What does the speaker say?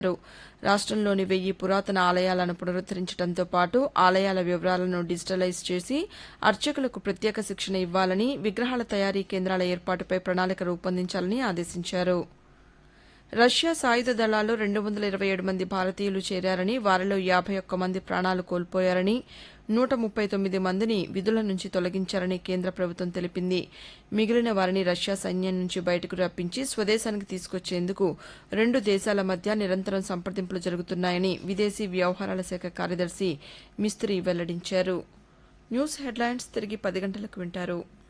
రాష్టంలోని వెయ్యి పురాతన ఆలయాలను పునరుద్దరించడంతో పాటు ఆలయాల వివరాలను డిజిటలైజ్ చేసి అర్చకులకు ప్రత్యేక శిక్షణ ఇవ్వాలని విగ్రహాల తయారీ కేంద్రాల ఏర్పాటుపై ప్రణాళిక రూపొందించాలని ఆదేశించారు రష్యా సాయుధ దళాల్లో రెండు వందల ఇరవై ఏడు మంది భారతీయులు చేరారని వారిలో యాభై ఒక్క మంది ప్రాణాలు కోల్పోయారని నూట ముప్పై తొమ్మిది మందిని విధుల నుంచి తొలగించారని కేంద్ర ప్రభుత్వం తెలిపింది మిగిలిన వారిని రష్యా సైన్యం నుంచి బయటకు రప్పించి స్వదేశానికి తీసుకొచ్చేందుకు రెండు దేశాల మధ్య నిరంతరం సంప్రదింపులు జరుగుతున్నాయని విదేశీ వ్యవహారాల శాఖ కార్యదర్శి మిస్త్రీ వెల్లడించారు న్యూస్ హెడ్లైన్స్ తిరిగి పది గంటలకు వింటారు